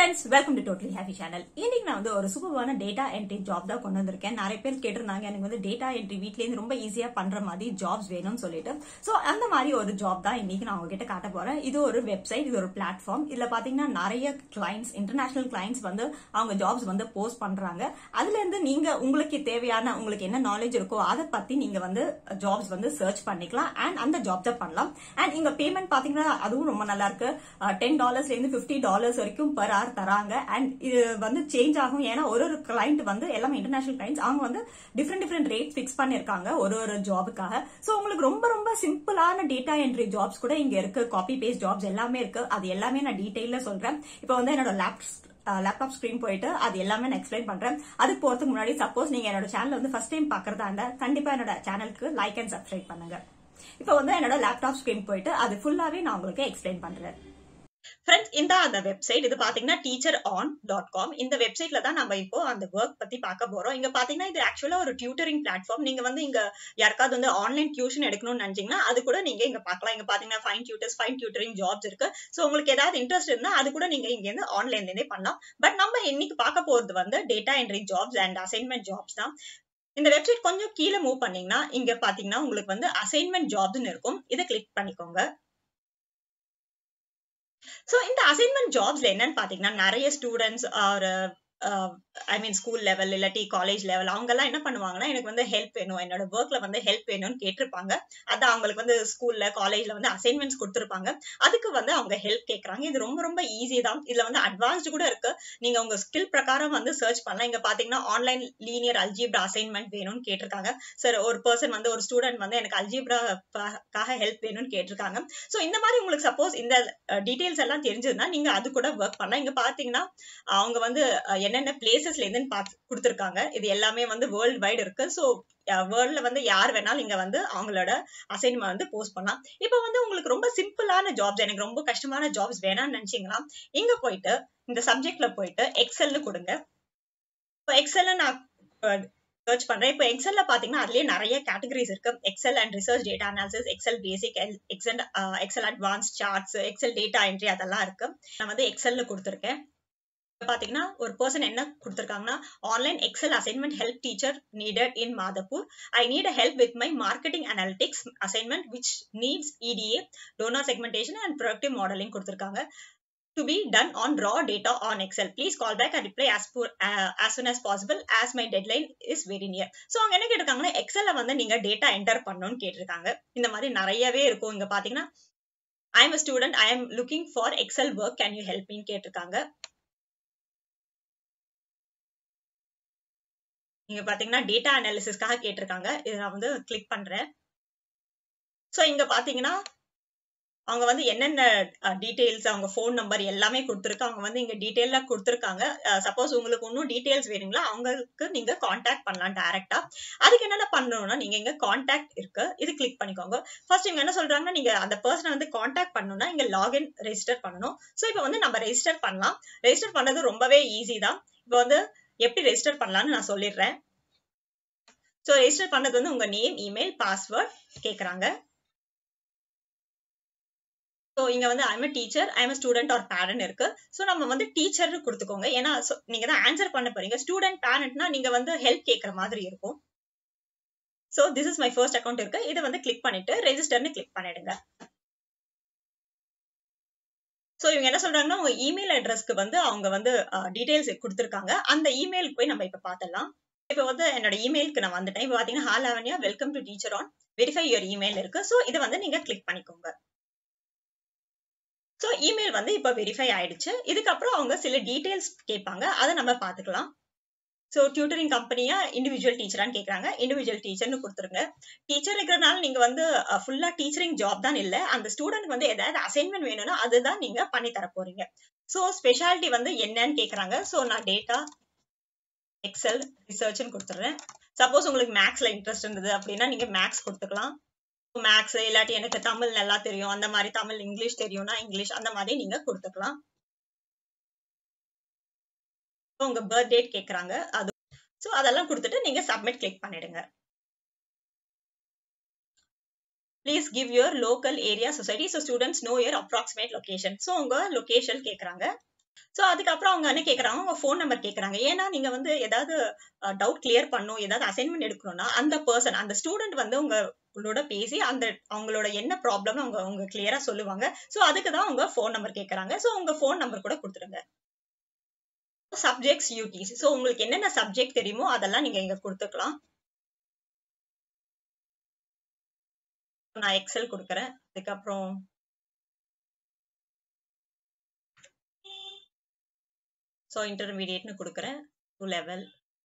friends welcome to totally happy channel இன்னைக்கு நான் வந்து ஒரு சூப்பரான டேட்டா என்ட்ரி ஜாப் தான் கொண்டு வந்திருக்கேன் நிறைய பேர் கேட்டிருந்தாங்க எனக்கு வந்து டேட்டா என்ட்ரி வீட்லேருந்து ரொம்ப ஈஸியா பண்ற மாதிரி ஜாப்ஸ் வேணும்னு சொல்லிட்டு சோ அந்த மாதிரி ஒரு ஜாப் தான் இன்னைக்கு நான் உங்ககிட்ட காட்ட போறேன் இது ஒரு வெப்சைட் இது ஒரு பிளாட்ஃபார்ம் இதுல பாத்தீங்கன்னா நிறைய கிளைண்ட்ஸ் இன்டர்நேஷனல் கிளைண்ட்ஸ் வந்து அவங்க ஜாப்ஸ் வந்து போஸ்ட் பண்றாங்க அதுல இருந்து நீங்க உங்களுக்கு தேவையான உங்களுக்கு என்ன நாலேஜ் இருக்கோ அதை பத்தி நீங்க வந்து ஜாப்ஸ் வந்து சர்ச் பண்ணிக்கலாம் அண்ட் அந்த ஜாப் தான் பண்ணலாம் அண்ட் இங்க பேமெண்ட் பாத்தீங்கன்னா அதுவும் ரொம்ப நல்லா இருக்கு டென் டாலர்ஸ்ல இருந்து பிப்டி டாலர்ஸ் வரைக்கும் பர் ஹவர் தராங்க அண்ட் இது வந்து சேஞ்ச் ஆகும் ஏன்னா ஒரு ஒரு கிளைண்ட் வந்து எல்லாமே இன்டர்நேஷனல் கிளைண்ட்ஸ் அவங்க வந்து டிஃப்ரெண்ட் டிஃப்ரெண்ட் ரேட் ஃபிக்ஸ் பண்ணிருக்காங்க ஒரு ஒரு ஜாபுக்காக சோ உங்களுக்கு ரொம்ப ரொம்ப சிம்பிளான டேட்டா என்ட்ரி ஜாப்ஸ் கூட இங்க இருக்கு காப்பி பேஸ்ட் ஜாப்ஸ் எல்லாமே இருக்கு அது எல்லாமே நான் டீடைல்ல சொல்றேன் இப்போ வந்து என்னோட லேப்டாப் லேப்டாப் ஸ்கிரீன் போயிட்டு அது எல்லாமே நான் எக்ஸ்பிளைன் பண்றேன் அதுக்கு போறதுக்கு முன்னாடி சப்போஸ் நீங்க என்னோட சேனல் வந்து ஃபர்ஸ்ட் டைம் பாக்குறதா இருந்தா கண்டிப்பா என்னோட சேனலுக்கு லைக் அண்ட் சப்ஸ்கிரைப் பண்ணுங்க இப்போ வந்து என்னோட லேப்டாப் ஸ்கிரீன் போயிட்டு அது ஃபுல்லாவே நான் உங்களுக்கு எக்ஸ்பிளைன் பண்றேன் ஃப்ரெண்ட்ஸ் இந்த அந்த வெப்சைட் இது பாத்தீங்கன்னா டீச்சர் ஆன் டாட் காம் இந்த வெப்சைட்ல தான் நம்ம இப்போ அந்த ஒர்க் பத்தி பார்க்க போறோம் இங்க பாத்தீங்கன்னா இது ஆக்சுவலா ஒரு டியூட்டரிங் பிளாட்ஃபார்ம் நீங்க வந்து இங்க யாருக்காவது வந்து ஆன்லைன் டியூஷன் எடுக்கணும்னு நினைச்சீங்கன்னா அது கூட நீங்க இங்க பார்க்கலாம் இங்க பாத்தீங்கன்னா fine tutors fine tutoring jobs இருக்கு சோ உங்களுக்கு ஏதாவது இன்ட்ரெஸ்ட் இருந்தா அது கூட நீங்க இங்க இருந்து ஆன்லைன்ல இருந்தே பண்ணலாம் பட் நம்ம இன்னைக்கு பார்க்க போறது வந்து data entry jobs and assignment jobs தான் இந்த வெப்சைட் கொஞ்சம் கீழே மூவ் பண்ணீங்கன்னா இங்க பாத்தீங்கன்னா உங்களுக்கு வந்து அசைன்மெண்ட் ஜாப்ஸ்னு இருக்கும் இதை கிளிக் பண்ணிக்கோங்க சோ இந்த அசைன்மெண்ட் ஜாப்ஸ்ல என்னன்னு பாத்தீங்கன்னா நிறைய students or I mean school level இல்லாட்டி காலேஜ் லெவல் அவங்க எல்லாம் என்ன பண்ணுவாங்கன்னா எனக்கு வந்து ஹெல்ப் வேணும் என்னோட ஒர்க்ல வந்து ஹெல்ப் வேணும்னு கேட்டிருப்பாங்க அதான் அவங்களுக்கு வந்து ஸ்கூல்ல காலேஜ்ல வந்து அசைன்மெண்ட்ஸ் கொடுத்துருப்பாங்க அதுக்கு வந்து அவங்க ஹெல்ப் கேட்கறாங்க இது ரொம்ப ரொம்ப ஈஸி தான் இதுல வந்து அட்வான்ஸ்டு கூட இருக்கு நீங்க உங்க ஸ்கில் பிரகாரம் வந்து சர்ச் பண்ணலாம் இங்க பாத்தீங்கன்னா ஆன்லைன் லீனியர் அல்ஜிப்ரா அசைன்மெண்ட் வேணும்னு கேட்டிருக்காங்க சார் ஒரு பர்சன் வந்து ஒரு ஸ்டூடெண்ட் வந்து எனக்கு அல்ஜிப்ராக்காக ஹெல்ப் வேணும்னு கேட்டிருக்காங்க சோ இந்த மாதிரி உங்களுக்கு சப்போஸ் இந்த டீடைல்ஸ் எல்லாம் தெரிஞ்சதுன்னா நீங்க அது கூட ஒர்க் பண்ணலாம் இங்க பாத்தீங்கன்னா அவங்க வந்து என்னென்ன பிளேசஸ்ல இருந்து பார்த்து கொடுத்துருக்காங்க இது எல்லாமே வந்து வேர்ல்டு வைடு இருக்கு ஸோ வேர்ல்ட்ல வந்து யார் வேணாலும் இங்க வந்து அவங்களோட அசைன்மெண்ட் வந்து போஸ்ட் பண்ணலாம் இப்போ வந்து உங்களுக்கு ரொம்ப சிம்பிளான ஜாப்ஸ் எனக்கு ரொம்ப கஷ்டமான ஜாப்ஸ் வேணாம்னு நினைச்சீங்கன்னா இங்க போயிட்டு இந்த சப்ஜெக்ட்ல போயிட்டு எக்ஸல்னு கொடுங்க இப்போ எக்ஸல்ல நான் சர்ச் பண்றேன் இப்போ எக்ஸல்ல பாத்தீங்கன்னா அதுலயே நிறைய கேட்டகரிஸ் இருக்கு Excel and research data analysis Excel basic Excel Excel advance charts Excel data entry அதெல்லாம் இருக்கு நான் வந்து எக்ஸல்னு கொடுத்துருக்கேன் பாத்தீங்கன்னா ஒரு பர்சன் என்ன கொடுத்துருக்காங்கன்னா online Excel assignment help teacher needed in Madhapur I need help with my marketing analytics assignment which needs EDA donor segmentation and productive modelling கொடுத்துருக்காங்க to be done on raw data on excel please call back and reply as poor, uh, as soon as possible as my deadline is very near so அவங்க என்ன கேட்டிருக்காங்கன்னா எக்ஸல்ல வந்து நீங்க data enter பண்ணணும்னு கேட்டிருக்காங்க இந்த மாதிரி நிறையவே இருக்கும் இங்க பாத்தீங்கன்னா I am student I am looking for Excel work can you help மீன் கேட்டிருக்காங்க நீங்க பாத்தீங்கன்னா டேட்டா அனாலிசிஸ்க்காக கேட்டிருக்காங்க இதை நான் வந்து கிளிக் பண்றேன் ஸோ இங்க பாத்தீங்கன்னா அவங்க வந்து என்னென்ன டீடைல்ஸ் அவங்க ஃபோன் நம்பர் எல்லாமே கொடுத்துருக்கு அவங்க வந்து இங்க டீடைல்ல கொடுத்துருக்காங்க சப்போஸ் உங்களுக்கு இன்னும் டீடைல்ஸ் வேணுங்களா அவங்களுக்கு நீங்க காண்டாக்ட் பண்ணலாம் டைரக்டா அதுக்கு என்னென்ன பண்ணணும்னா நீங்க இங்க காண்டாக்ட் இருக்கு இது கிளிக் பண்ணிக்கோங்க ஃபர்ஸ்ட் இவங்க என்ன சொல்றாங்கன்னா நீங்க அந்த பர்சனை வந்து காண்டாக்ட் பண்ணணும்னா இங்க லாகின் ரெஜிஸ்டர் பண்ணணும் ஸோ இப்போ வந்து நம்ம ரெஜிஸ்டர் பண்ணலாம் ரெஜிஸ்டர் பண்ணது ரொம்பவே ஈஸி தான் இப்போ வந்து எப்படி ரெஜிஸ்டர் பண்ணலாம்னு நான் சொல்லிடுறேன் ஸோ ரெஜிஸ்டர் பண்ணது வந்து உங்க நேம் இமெயில் பாஸ்வேர்ட் கேட்குறாங்க ஸோ இங்க வந்து I'm teacher I'm student or parent இருக்கு ஸோ நம்ம வந்து டீச்சர் கொடுத்துக்கோங்க ஏன்னா நீங்க தான் ஆன்சர் பண்ண போறீங்க ஸ்டூடெண்ட் பேரண்ட்னா நீங்க வந்து ஹெல்ப் கேட்கற மாதிரி இருக்கும் so this is my first account இருக்கு இதை வந்து கிளிக் பண்ணிட்டு ரெஜிஸ்டர்னு கிளிக் பண்ணிடுங்க ஸோ இவங்க என்ன சொல்றாங்கன்னா உங்க இமெயில் அட்ரஸ்க்கு வந்து அவங்க வந்து டீடைல்ஸ் கொடுத்துருக்காங்க அந்த இமெயிலுக்கு போய் நம்ம இப்ப பார்த்துடலாம் இப்போ வந்து என்னோட இமெயிலுக்கு நான் வந்துட்டேன் இப்போ பாத்தீங்கன்னா ஹால் அவனியா welcome to teacher on verify your email இருக்கு ஸோ இதை வந்து நீங்க கிளிக் பண்ணிக்கோங்க ஸோ இமெயில் வந்து இப்போ வெரிஃபை ஆயிடுச்சு இதுக்கப்புறம் அவங்க சில டீடைல்ஸ் கேட்பாங்க அதை நம்ம பார்த்துக்கலாம் ஸோ டியூட்டரிங் கம்பெனியா இண்டிவிஜுவல் டீச்சரான்னு கேட்குறாங்க இண்டிவிஜுவல் டீச்சர்னு கொடுத்துருங்க டீச்சர் இருக்கிறனால நீங்க வந்து ஃபுல்லா டீச்சரிங் ஜாப் தான் இல்லை அந்த ஸ்டூடெண்ட் வந்து ஏதாவது அசைன்மெண்ட் வேணும்னா அதுதான் நீங்க பண்ணி தர போறீங்க ஸோ ஸ்பெஷாலிட்டி வந்து என்னன்னு கேட்குறாங்க ஸோ நான் டேட்டா எக்ஸல் ரிசர்ச்னு கொடுத்துட்றேன் சப்போஸ் உங்களுக்கு மேக்ஸ்ல இன்ட்ரெஸ்ட் இருந்தது அப்படின்னா நீங்க மேக்ஸ் கொடுத்துக்கலாம் மேக்ஸ் இல்லாட்டி எனக்கு தமிழ் நல்லா தெரியும் அந்த மாதிரி தமிழ் இங்கிலீஷ் தெரியும்னா இங்கிலீஷ் அந்த மாதிரி நீங்க கொடுத்துக்கலாம் உங்க பர்த் டேட் கேக்குறாங்க அது ஸோ அதெல்லாம் கொடுத்துட்டு நீங்க சப்மிட் கிளிக் பண்ணிடுங்க please give your local area society so students know your approximate location so உங்க லொகேஷன் கேட்குறாங்க சோ அதுக்கப்புறம் அவங்க என்ன கேக்குறாங்க உங்க ஃபோன் நம்பர் கேக்குறாங்க ஏன்னா நீங்க வந்து ஏதாவது டவுட் கிளியர் பண்ணும் ஏதாவது அசைன்மெண்ட் எடுக்கணும்னா அந்த பர்சன் அந்த ஸ்டூடெண்ட் வந்து உங்களோட பேசி அந்த அவங்களோட என்ன ப்ராப்ளம் அவங்க அவங்க கிளியரா சொல்லுவாங்க சோ அதுக்கு தான் உங்க ஃபோன் நம்பர் கேக்குறாங்க சோ உங்க ஃபோன் நம்பர் கூட கொடுத்துருங்க சப்ஜெக்ட்ஸ் யூடிஸ் சோ உங்களுக்கு என்னென்ன சப்ஜெக்ட் தெரியுமோ அதெல்லாம் நீங்க இங்க கொடுத்துக்கலாம் நான் எக்ஸல் கொடுக்குறேன் அதுக்கப்புறம் ஸோ இன்டர்மீடியட்னு கொடுக்குறேன் டூ லெவல்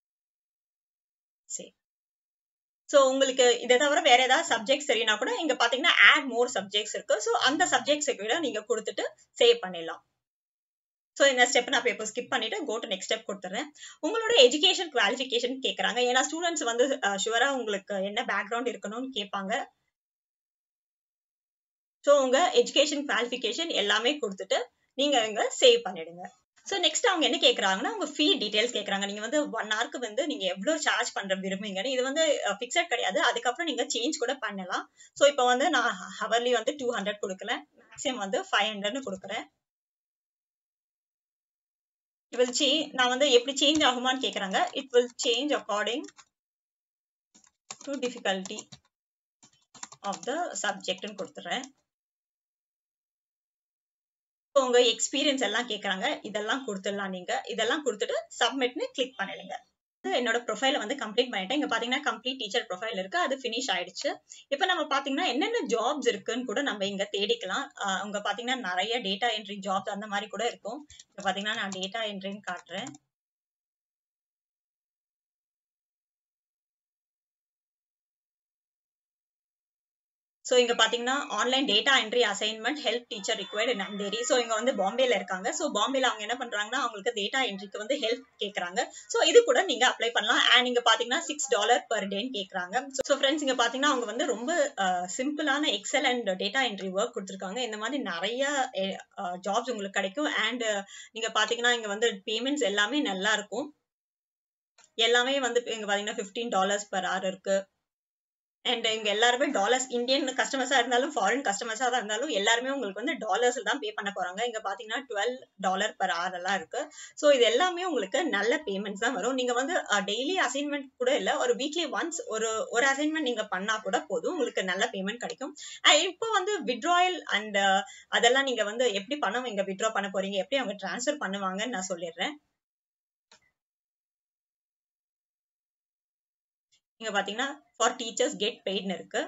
சரி ஸோ உங்களுக்கு இதை தவிர வேற ஏதாவது சப்ஜெக்ட்ஸ் தெரியும்னா கூட இங்க பாத்தீங்கன்னா ஆட் மோர் சப்ஜெக்ட்ஸ் இருக்கு ஸோ அந்த சப்ஜெக்ட்ஸை கூட நீங்க கொடுத்துட்டு சேவ் பண்ணிடலாம் ஸோ இந்த ஸ்டெப் நான் இப்போ ஸ்கிப் பண்ணிட்டு கோ டு நெக்ஸ்ட் ஸ்டெப் கொடுத்துறேன் உங்களோட எஜுகேஷன் குவாலிஃபிகேஷன் கேட்குறாங்க ஏன்னா ஸ்டூடெண்ட்ஸ் வந்து ஷுவரா உங்களுக்கு என்ன பேக்ரவுண்ட் இருக்கணும்னு கேட்பாங்க ஸோ உங்க எஜுகேஷன் குவாலிஃபிகேஷன் எல்லாமே கொடுத்துட்டு நீங்க இங்க சேவ் பண்ணிடுங்க ஸோ நெக்ஸ்ட் அவங்க என்ன கேட்குறாங்கன்னா உங்க ஃபீ டீடைல்ஸ் கேட்குறாங்க நீங்க வந்து ஒன் ஹவருக்கு வந்து நீங்க எவ்வளவு சார்ஜ் பண்ற விரும்புங்கன்னு இது வந்து ஃபிக்ஸட் கிடையாது அதுக்கப்புறம் நீங்க சேஞ்ச் கூட பண்ணலாம் ஸோ இப்போ வந்து நான் ஹவர்லி வந்து டூ ஹண்ட்ரட் கொடுக்கல மேக்ஸிமம் வந்து ஃபைவ் ஹண்ட்ரட்னு கொடுக்குறேன் it will change நான் வந்து எப்படி சேஞ்ச் ஆகுமான்னு கேக்குறாங்க it will change according to difficulty of the சப்ஜெக்ட்னு கொடுத்துறேன் உங்க எக்ஸ்பீரியன்ஸ் எல்லாம் கேக்குறாங்க இதெல்லாம் கொடுத்துடலாம் நீங்க இதெல்லாம் கொடுத்துட்டு சப்மிட்னு கிளிக் பண்ணிடுங்க என்னோட ப்ரொஃபைல வந்து கம்ப்ளீட் பண்ணிட்டேன் இங்க பாத்தீங்கன்னா கம்ப்ளீட் டீச்சர் ப்ரொஃபைல் இருக்கு அது ஃபினிஷ் ஆயிடுச்சு இப்போ நம்ம பாத்தீங்கன்னா என்னென்ன ஜாப்ஸ் இருக்குன்னு கூட நம்ம இங்க தேடிக்கலாம் உங்க பாத்தீங்கன்னா நிறைய டேட்டா என்ட்ரி ஜாப்ஸ் அந்த மாதிரி கூட இருக்கும் இப்ப பாத்தீங்கன்னா நான் டேட்டா என்ட்ரின்னு காட்டுறேன் ஸோ இங்க பாத்தீங்கன்னா online data entry assignment help teacher required in Andheri so இங்க வந்து பாம்பேல இருக்காங்க ஸோ பாம்பேல அவங்க என்ன பண்றாங்கன்னா அவங்களுக்கு டேட்டா என்ட்ரிக்கு வந்து ஹெல்ப் கேட்கறாங்க ஸோ இது கூட நீங்க அப்ளை பண்ணலாம் அண்ட் இங்க பாத்தீங்கன்னா சிக்ஸ் டாலர் பர் டேன்னு கேட்கறாங்க ஸோ ஃப்ரெண்ட்ஸ் இங்க பாத்தீங்கன்னா அவங்க வந்து ரொம்ப சிம்பிளான Excel and data entry work கொடுத்துருக்காங்க இந்த மாதிரி நிறைய ஜாப்ஸ் உங்களுக்கு கிடைக்கும் அண்ட் நீங்க பாத்தீங்கன்னா இங்க வந்து பேமெண்ட்ஸ் எல்லாமே நல்லா இருக்கும் எல்லாமே வந்து இங்க பாத்தீங்கன்னா ஃபிஃப்டீன் டாலர்ஸ் பர் ஹவர் இருக்கு அண்ட் இங்க எல்லாருமே டாலர்ஸ் இந்தியன் கஸ்டமர்ஸா இருந்தாலும் ஃபாரின் கஸ்டமர்ஸா தான் இருந்தாலும் எல்லாருமே உங்களுக்கு வந்து டாலர்ஸ் தான் பே பண்ண போறாங்க இங்க பாத்தீங்கன்னா டுவெல் டாலர் பர் ஹவர் எல்லாம் இருக்கு ஸோ இது எல்லாமே உங்களுக்கு நல்ல பேமெண்ட்ஸ் தான் வரும் நீங்க வந்து டெய்லி அசைன்மெண்ட் கூட இல்ல ஒரு வீக்லி ஒன்ஸ் ஒரு ஒரு அசைன்மெண்ட் நீங்க பண்ணா கூட போதும் உங்களுக்கு நல்ல பேமெண்ட் கிடைக்கும் இப்போ வந்து விட்ராயல் அண்ட் அதெல்லாம் நீங்க வந்து எப்படி பணம் இங்க விட்ரா பண்ண போறீங்க எப்படி அவங்க டிரான்ஸ்ஃபர் பண்ணுவாங்கன்னு நான் சொல்லிடுறேன் இங்க பாத்தீங்கன்னா ஃபார் டீச்சர்ஸ் கெட் பெய்ட்னு இருக்கு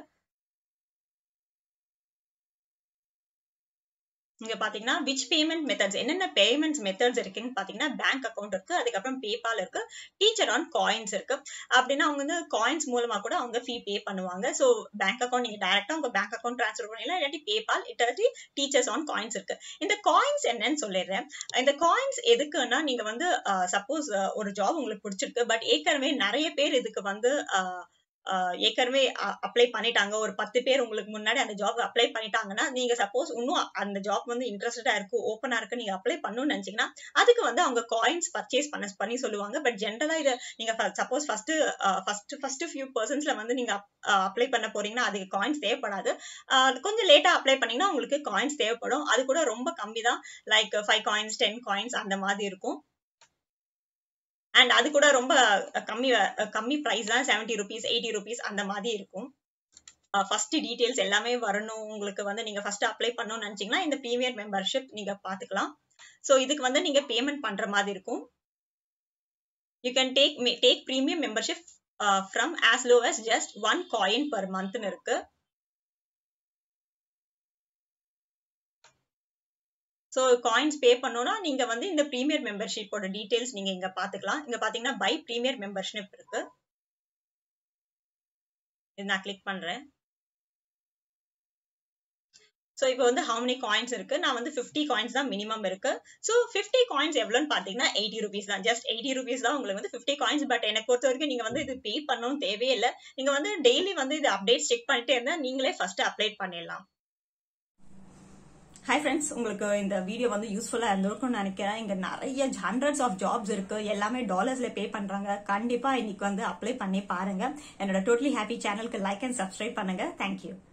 இங்க பாத்தீங்கன்னா விச் பேமெண்ட் மெத்தட்ஸ் என்னென்ன பேமெண்ட்ஸ் மெத்தட்ஸ் இருக்குன்னு பாத்தீங்கன்னா பேங்க் அக்கௌண்ட் இருக்கு அதுக்கப்புறம் பேபால் இருக்கு டீச்சர் ஆன் காயின்ஸ் இருக்கு அப்படின்னா அவங்க வந்து காயின்ஸ் மூலமா கூட அவங்க ஃபீ பே பண்ணுவாங்க ஸோ பேங்க் அக்கௌண்ட் நீங்க டேரக்டா உங்க பேங்க் அக்கௌண்ட் ட்ரான்ஸ்ஃபர் பண்ணலாம் இல்லாட்டி பேபால் இல்லாட்டி டீச்சர்ஸ் ஆன் காயின்ஸ் இருக்கு இந்த காயின்ஸ் என்னன்னு சொல்லிடுறேன் இந்த காயின்ஸ் எதுக்குன்னா நீங்க வந்து சப்போஸ் ஒரு ஜாப் உங்களுக்கு பிடிச்சிருக்கு பட் ஏற்கனவே நிறைய பேர் இதுக்கு வந்து ஏற்கனவே அப்ளை பண்ணிட்டாங்க ஒரு பத்து பேர் உங்களுக்கு முன்னாடி அந்த ஜாப் அப்ளை பண்ணிட்டாங்கன்னா நீங்க சப்போஸ் இன்னும் அந்த ஜாப் வந்து இன்ட்ரெஸ்டடா இருக்கு ஓப்பனா இருக்கு நீங்க அப்ளை பண்ணணும்னு நினைச்சீங்கன்னா அதுக்கு வந்து அவங்க காயின்ஸ் பர்ச்சேஸ் பண்ண பண்ணி சொல்லுவாங்க பட் ஜென்ரலா இது நீங்க suppose first first first few பர்சன்ஸ்ல வந்து நீங்க அப்ளை பண்ண போறீங்கன்னா அதுக்கு காயின்ஸ் தேவைப்படாது கொஞ்சம் லேட்டா அப்ளை பண்ணீங்கன்னா உங்களுக்கு காயின்ஸ் தேவைப்படும் அது கூட ரொம்ப கம்மி தான் like five coins ten coins அந்த மாதிரி இருக்கும் அண்ட் அது கூட ரொம்ப கம்மி கம்மி ப்ரைஸ் தான் செவன்டி ருபீஸ் எயிட்டி ருபீஸ் அந்த மாதிரி இருக்கும் ஃபர்ஸ்ட் டீடைல்ஸ் எல்லாமே வரணும் உங்களுக்கு வந்து நீங்க ஃபர்ஸ்ட் அப்ளை பண்ணணும்னு நினைச்சீங்கன்னா இந்த ப்ரீமியர் மெம்பர்ஷிப் நீங்க பாத்துக்கலாம் ஸோ இதுக்கு வந்து நீங்க பேமெண்ட் பண்ற மாதிரி இருக்கும் you can take take premium membership from as low as just one coin per மந்த்னு இருக்கு ஸோ காயின்ஸ் பே பண்ணோம்னா நீங்க வந்து இந்த ப்ரீமியர் மெம்பர்ஷிப்போட டீடைல்ஸ் நீங்க இங்க பாத்துக்கலாம் இங்க பாத்தீங்கன்னா பை ப்ரீமியர் மெம்பர்ஷிப் இருக்கு இது நான் கிளிக் பண்றேன் ஸோ இப்போ வந்து ஹவு மெனி காயின்ஸ் இருக்கு நான் வந்து ஃபிஃப்டி காயின்ஸ் தான் மினிமம் இருக்கு ஸோ ஃபிஃப்டி காயின்ஸ் எவ்வளோன்னு பார்த்தீங்கன்னா எயிட்டி ருபீஸ் தான் ஜஸ்ட் எயிட்டி ருபீஸ் தான் உங்களுக்கு வந்து ஃபிஃப்டி காயின்ஸ் பட் எனக்கு பொறுத்த வரைக்கும் நீங்க வந்து இது பே பண்ணணும் தேவையே இல்லை நீங்க வந்து டெய்லி வந்து இது அப்டேட் செக் பண்ணிட்டே இருந்தா நீங்களே ஃபர்ஸ்ட் அப்டேட் பண்ணிடலாம் ஹாய் ஃப்ரெண்ட்ஸ் உங்களுக்கு இந்த வீடியோ வந்து யூஸ்ஃபுல்லாக இருந்திருக்கும்னு நினைக்கிறேன் இங்கே நிறைய ஹண்ட்ரட்ஸ் ஆஃப் ஜாப்ஸ் இருக்கு எல்லாமே டாலர்ஸ்ல பே பண்றாங்க கண்டிப்பா இன்னைக்கு வந்து அப்ளை பண்ணி பாருங்க என்னோட டோட்டலி ஹாப்பி சேனலுக்கு லைக் அண்ட் சப்ஸ்கிரைப் பண்ணுங்க தேங்க்யூ